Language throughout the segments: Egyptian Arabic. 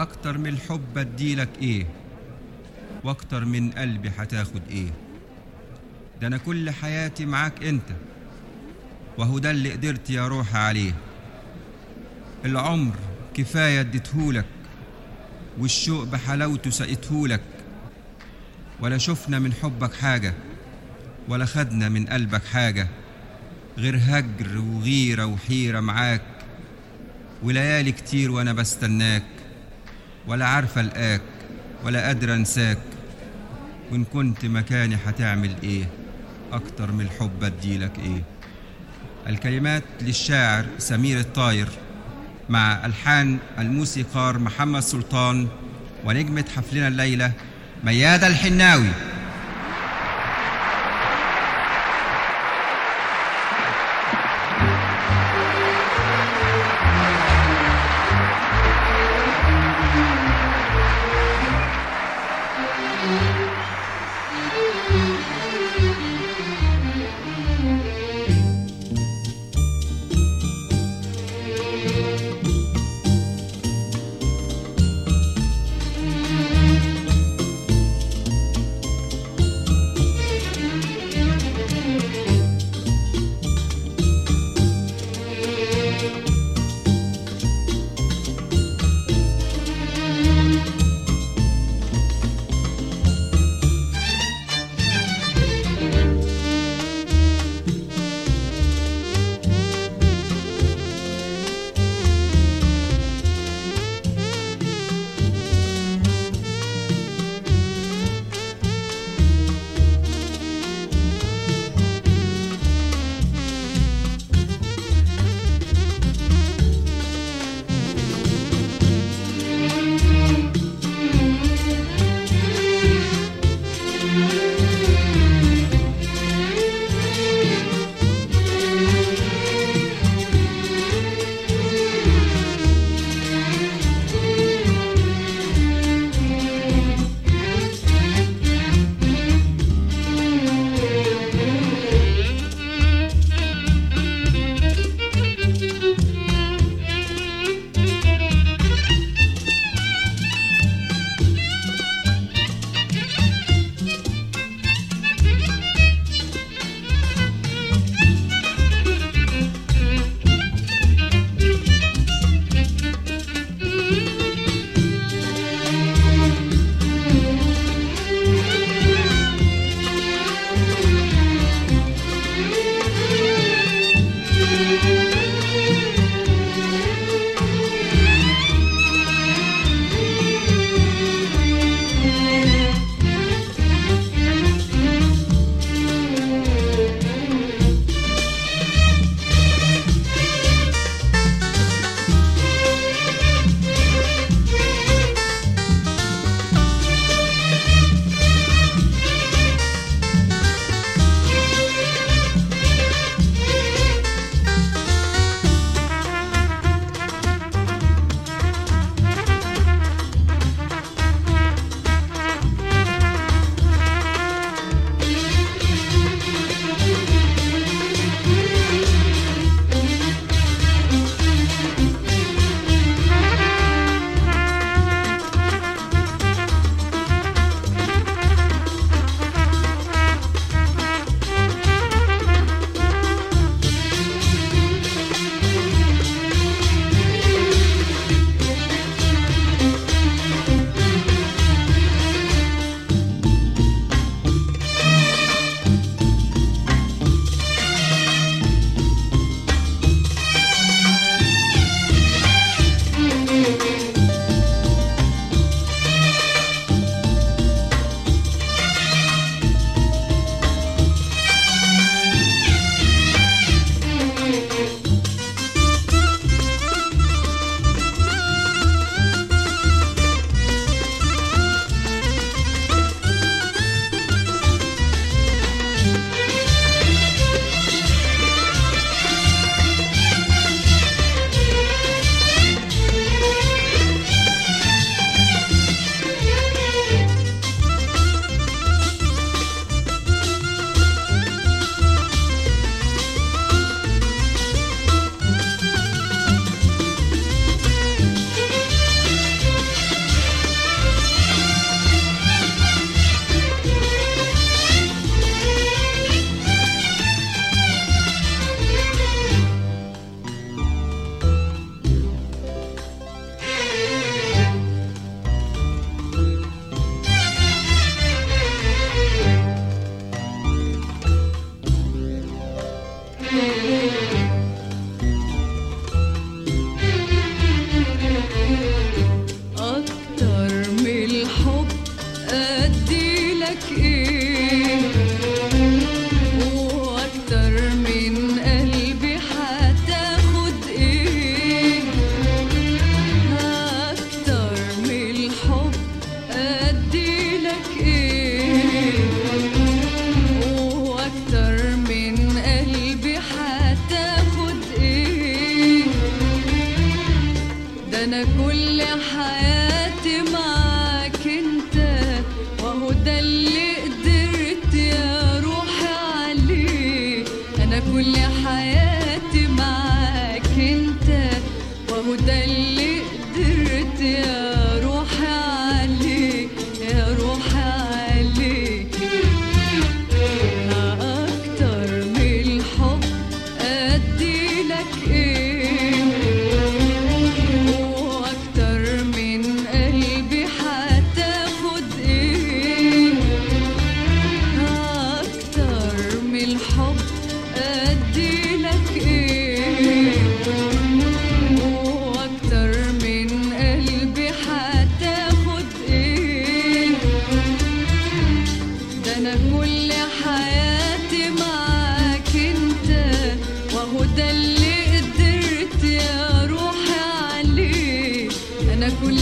اكتر من الحب اديلك ايه واكتر من قلبي هتاخد ايه ده انا كل حياتي معاك انت وهو ده اللي قدرت يا روحي عليه العمر كفاية اديتهولك والشوق بحلاوته سقيتهولك ولا شفنا من حبك حاجة ولا خدنا من قلبك حاجة غير هجر وغيرة وحيرة معاك وليالي كتير وانا بستناك ولا عارفة القاك ولا قادرة انساك وان كنت مكاني هتعمل ايه اكتر من الحب اديلك ايه الكلمات للشاعر سمير الطاير مع الحان الموسيقار محمد سلطان ونجمة حفلنا الليلة ميادة الحناوي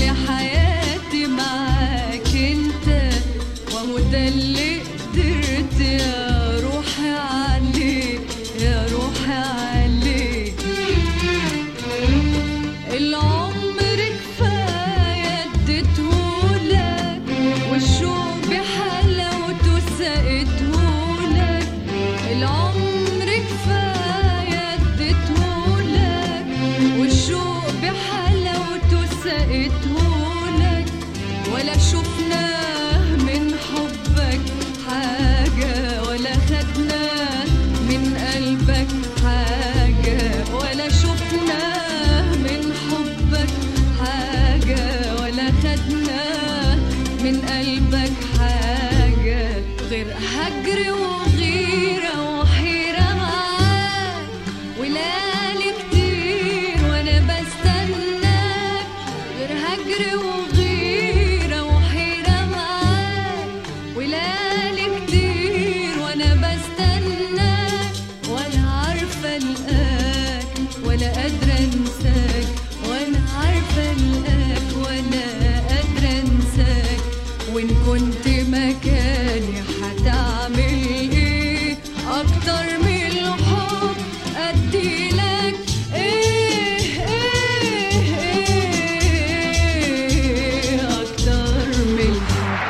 يا حياتي معاك انت وهو ده اللي قدرت يا روحي عليه يا روحي عليه العمر كفاية اديتهولك والشوق بحلاوته سقيتهولك العمر كفاية اديتهولك والشوق بحلاوته سقيتهولك ولا شفناه من حبك حاجة ولا خدناه من قلبك حاجة ولا شفناه من حبك حاجة ولا خدناه من قلبك حاجة غير هجر وغيرة وحيرة معاك وليالي كتير وانا بستناك غير هجر وغيرة وحيرة معاك وليالي كتير وانا بستناك ولا عارفة القاك ولا قادرة انساك وانا عارفة القاك ولا قادرة انساك وان كنت مكاني هتعمل ايه اكتر من الحب اديلك ايه ايه ايه اكتر من الحب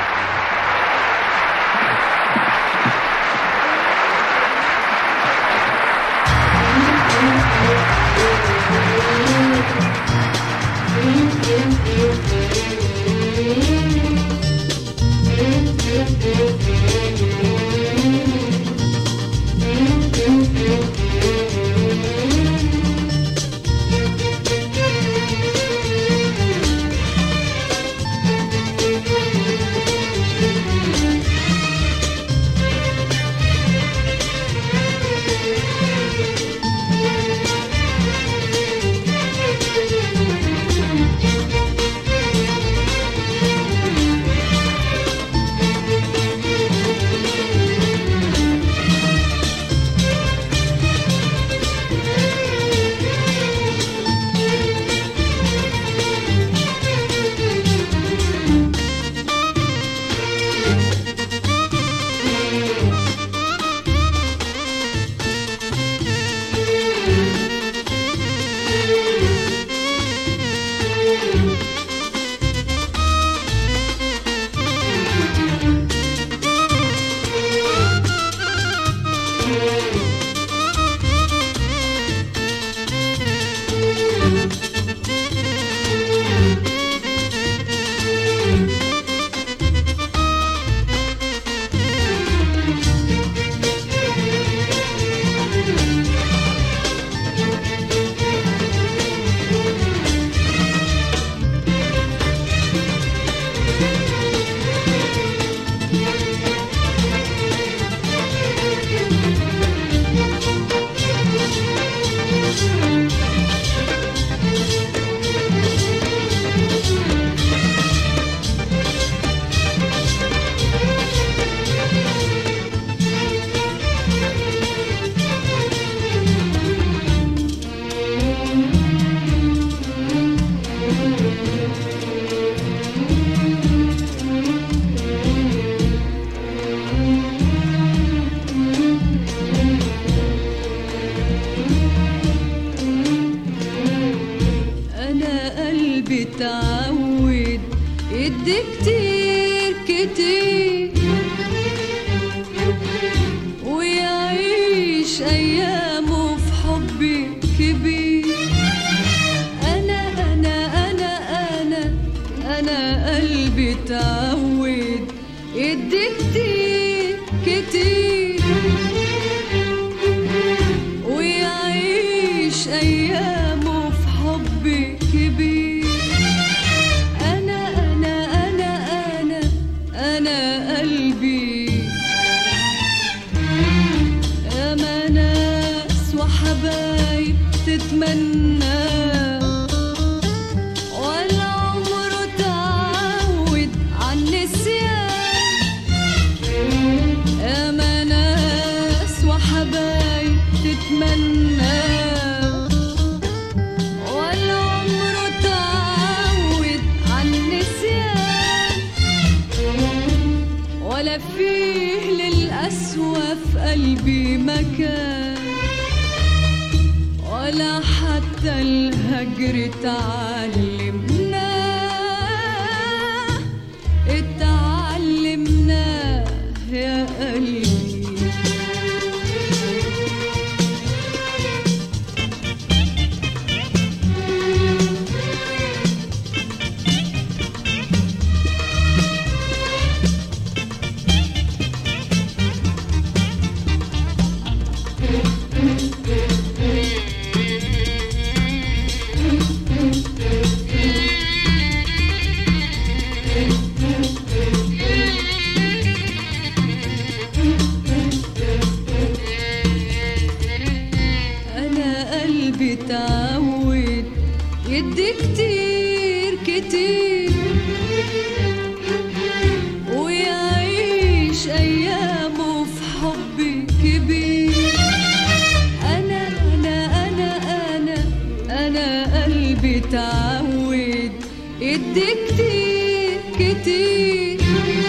انا قلبي اتعود يدي كتير كتير ويعيش ايامه في حبي كبير انا انا انا انا انا قلبي اتعود يدي كتير كتير ويعيش ايامه في حبي كبير انا انا انا انا انا قلبي اما ناس وحبايب تتمنى ولا عمره تعود عن نسيان ولا فيه للقسوة في قلبي مكان ولا حتى الهجر تعلمناه اتعلمناه يا قلبي أنا قلبي تعود يدي كتير كتير ويعيش أيامه في حب كبير أنا أنا أنا أنا أنا قلبي تعود يدي كتير كتير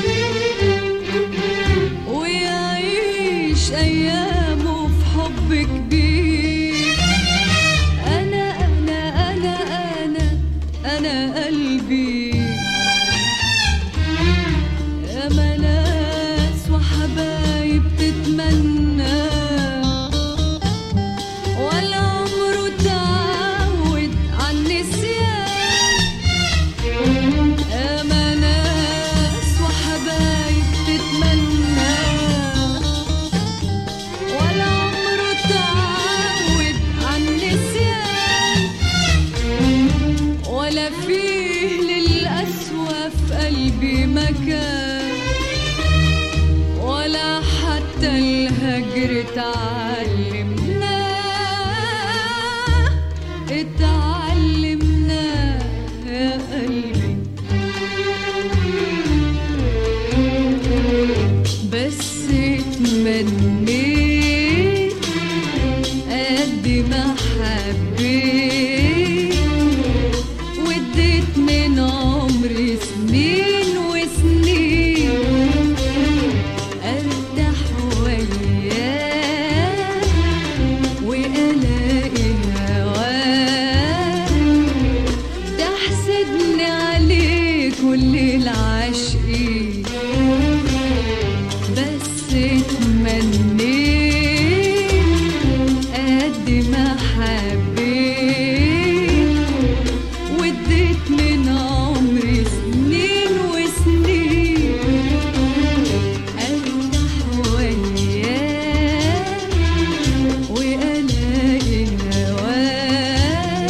ويعيش أيامه في حب كبير أنا أنا أنا أنا أنا قلبي يا ناس وحبايب تتمنى ولا عمره تعود عن نسيان يا ناس وحبايب تتمنى ولا عمره تعود عن نسيان ولا فيه للقسوة في قلبي مكان ولا حتى الهجر تعلمناه اتعلمناه يا قلبي بس اتمنيت قد ما حبيت واديت من عمري سنين وسنين ارتاح وياه والاقي هواه تحسدني عليه كل العاشقين بس اتمنيت قد ما حبيت واديت من عمري سنين وسنين ارتاح وياه والاقي هواه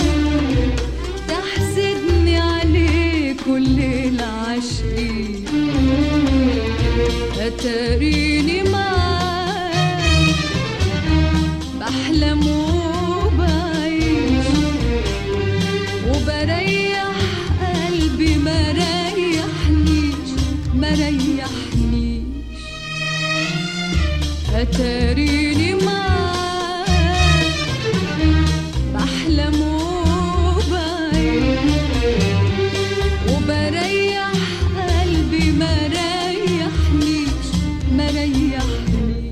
تحسدني عليه كل العاشقين اتاريني معاك بحلم وبعيش وبريح قلبي ما ريحنيش ما ريحنيش اتاريني معاك بحلم وبعيش وبريح قلبي ما ريحنيش ما ريحنيش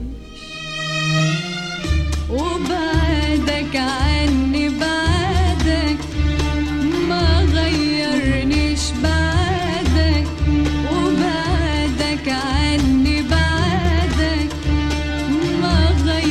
وبعدك عني بعدك ما غيرنيش بعدك وبعدك عني بعدك ما غيرنيش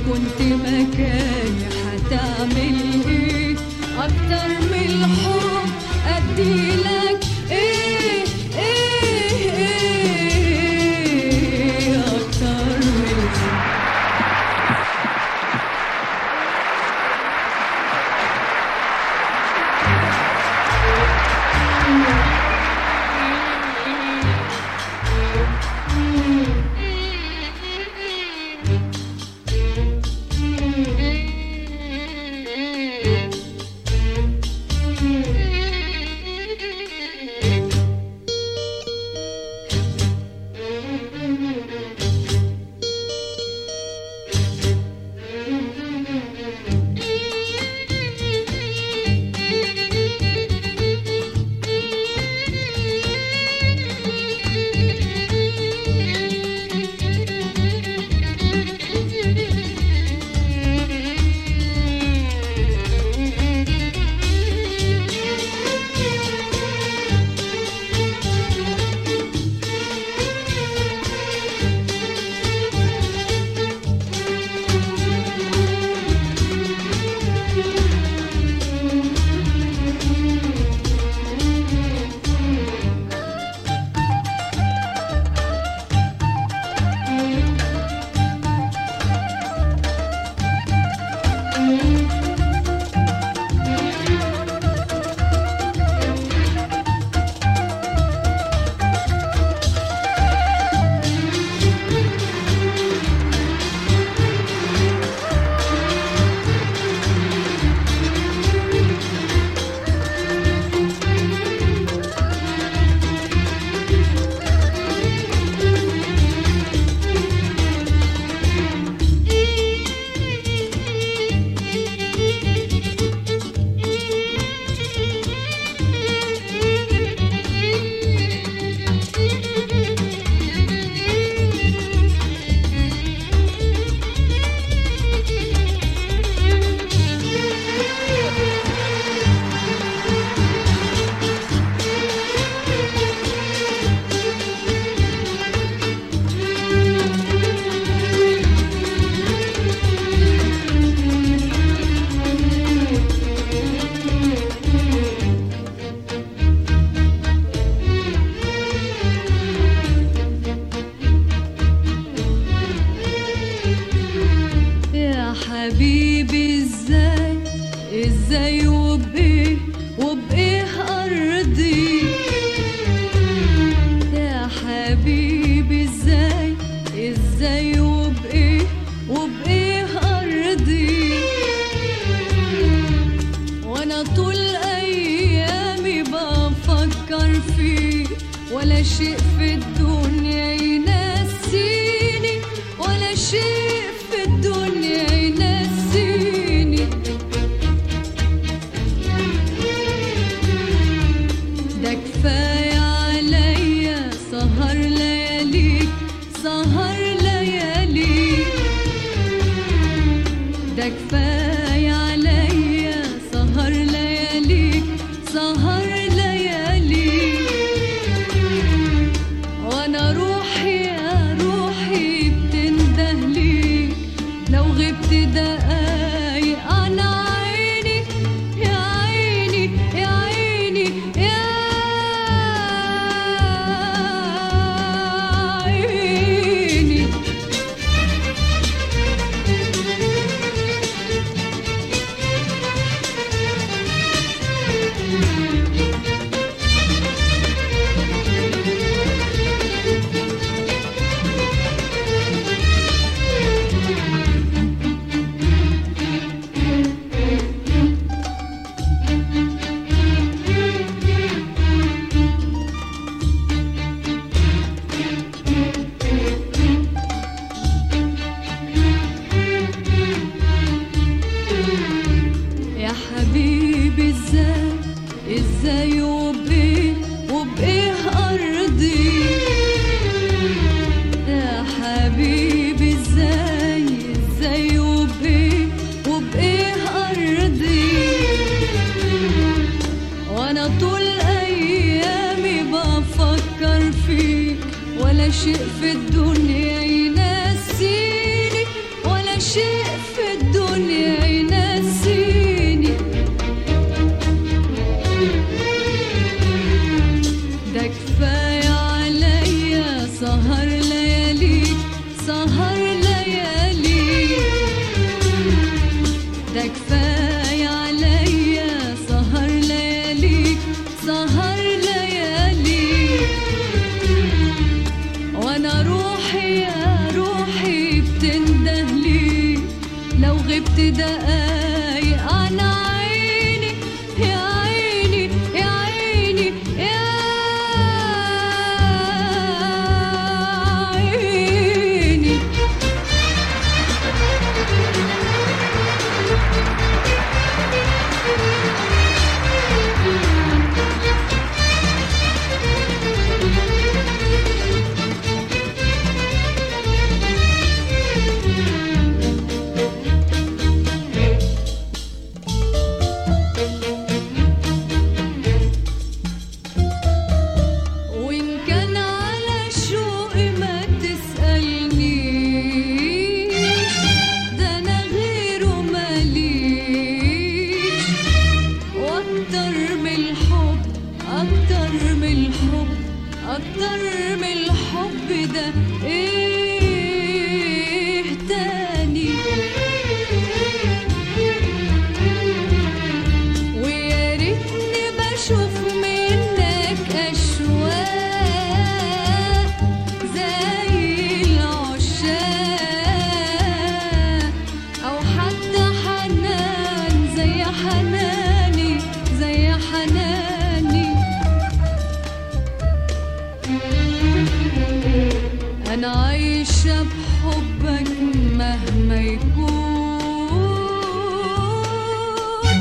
كنت مكاني هتعمل ايه اكتر من الحب اديلك ايه ايه ايه اكتر من الحب يا حبيبي ازاي ازاي وبايه وبايه ارضي يا حبيبي ازاي ازاي وبايه وبايه ارضي وانا طول ايامي بفكر فيه ولا شيء في الدنيا ينسيني ولا شيء في الدنيا ينسيني ده كفاية عليا سهر لياليك سهر لياليك ده كفاية عليا سهر لياليك سهر لياليك وانا روحي يا روحي بتنده ليك لو غبت دقايق عن عيني يا عيني يا عيني يا عيني ليك لو غبت دقايق عن عيني يا عيني يا عيني يا عيني وإن كان على شوق ما تسألنيش ده أنا غيره ماليش وأكتر من الحب أكتر من الحب أكتر من الحب ده إيه تاني ويا ريتني بشوف منك أشواق زي العشاق أو حتى حنان زي حناني زي حناني أنا عايشة بحبك مهما يكون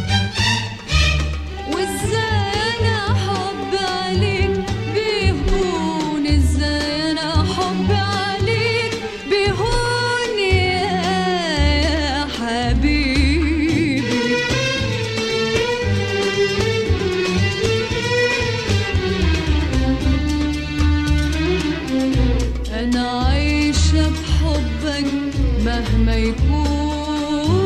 وازاي انا حب عليك بيهون ازاي انا حب عليك بيهون يا حبيبي انا عايشه بحبك مهما يكون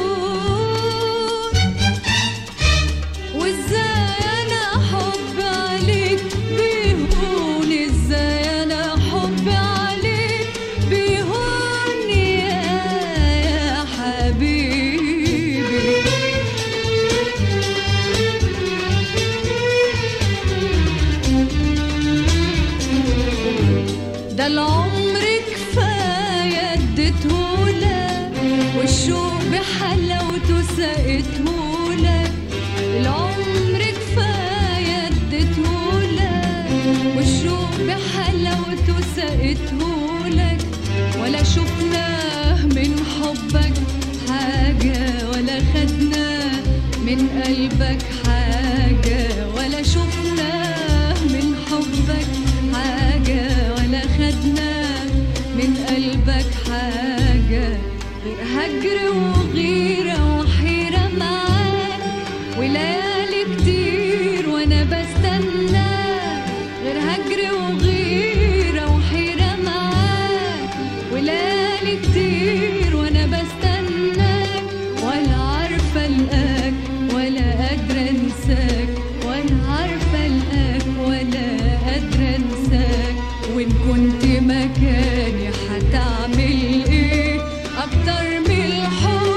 وازاي انا حب عليك بيهون ازاي انا حب عليك بيهون يا يا حبيبي ده العمر كفاية اديتهولك والشوق بحلاوته سقيتهولك العمر كفاية اديتهولك والشوق بحلاوته سقيتهولك ولا شفناه من حبك حاجة ولا خدناه من قلبك حاجة ولا شفناه من حبك حاجة ولا خدناه من قلبك حاجة غير هجر وغيرة وحيرة معاك وليالي كتير وانا بستناك غير هجر وغيرة وحيرة معاك وليالي كتير وانا بستناك ولا عارفة القاك ولا قادرة انساك ولا عارفة القاك ولا قادرة انساك وان كنت مكاني هتعمل ايه اكتر من الحب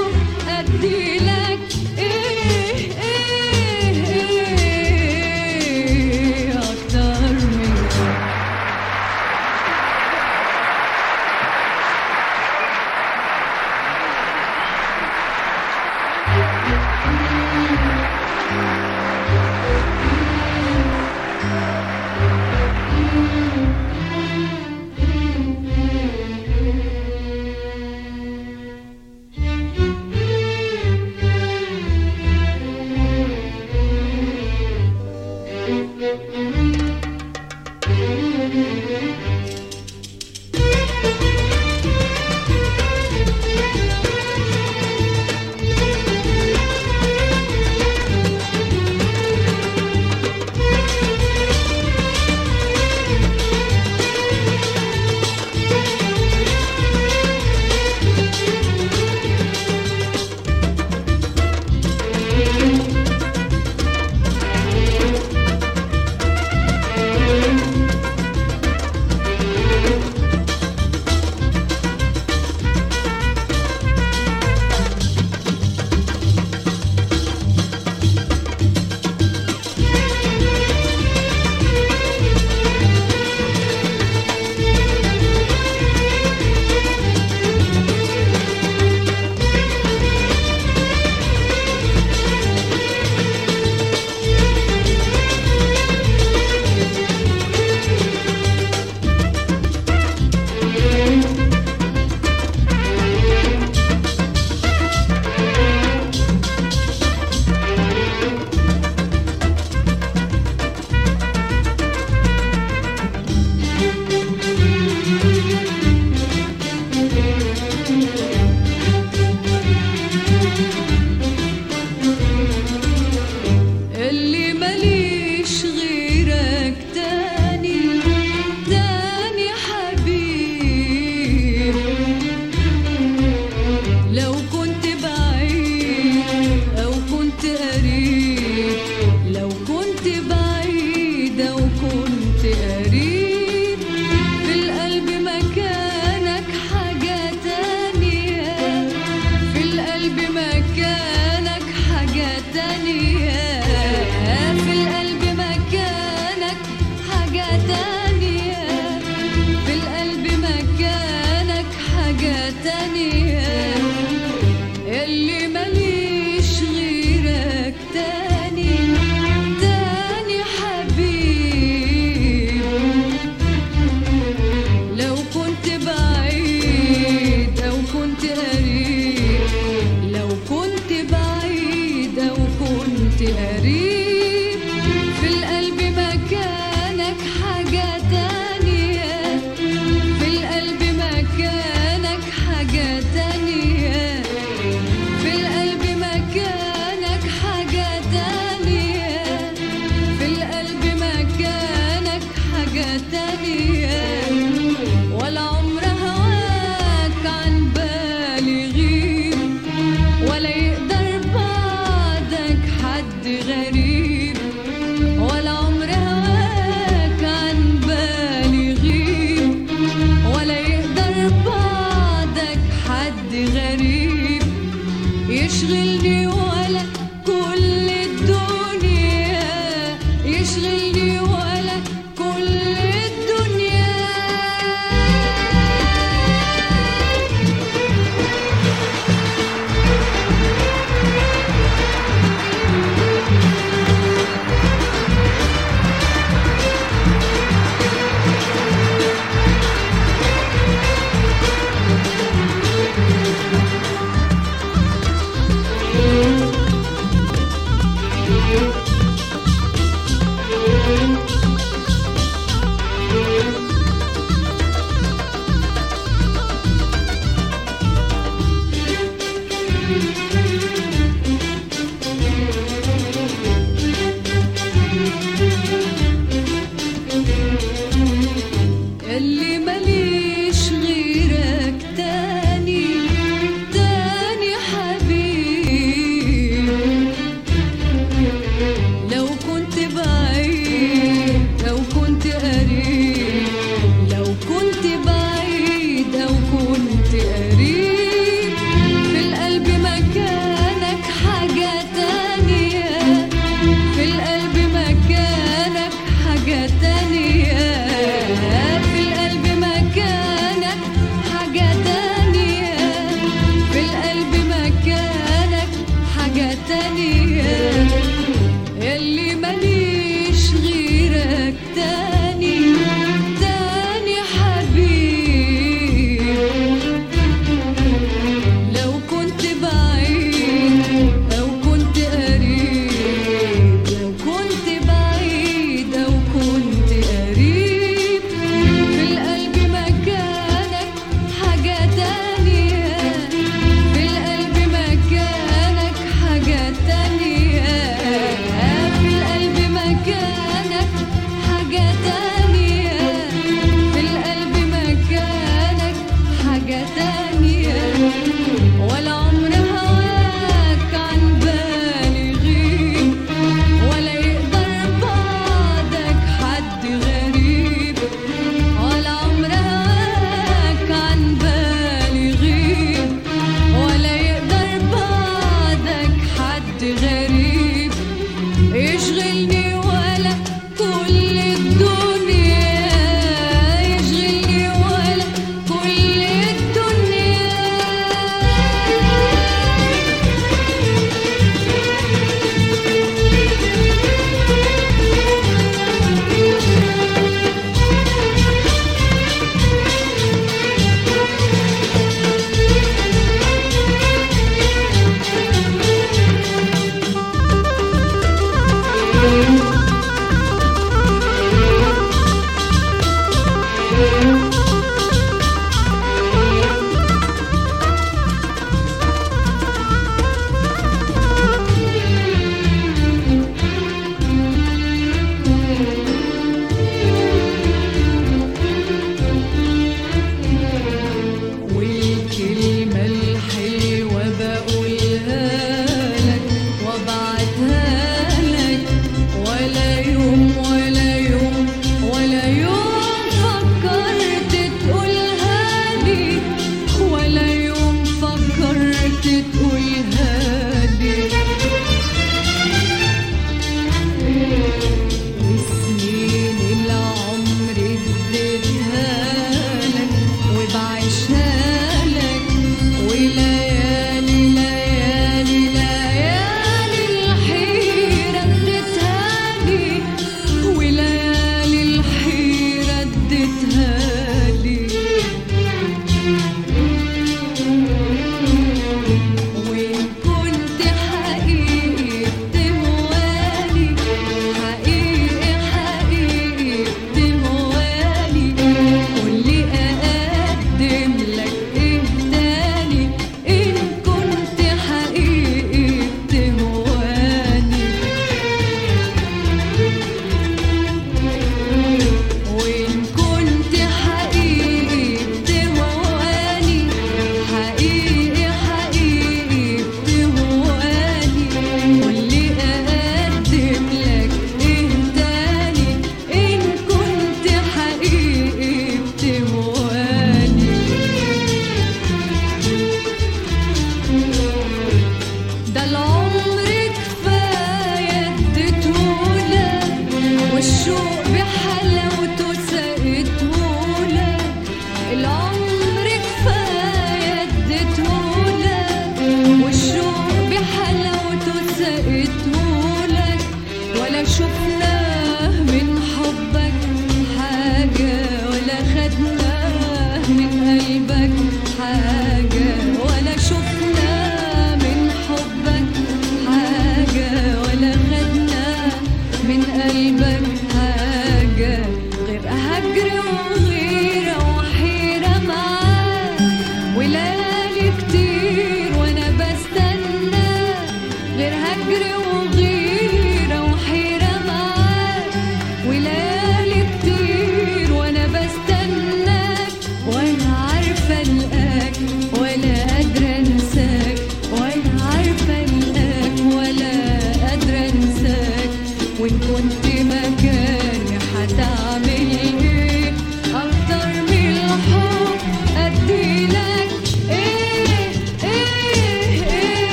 يشغلني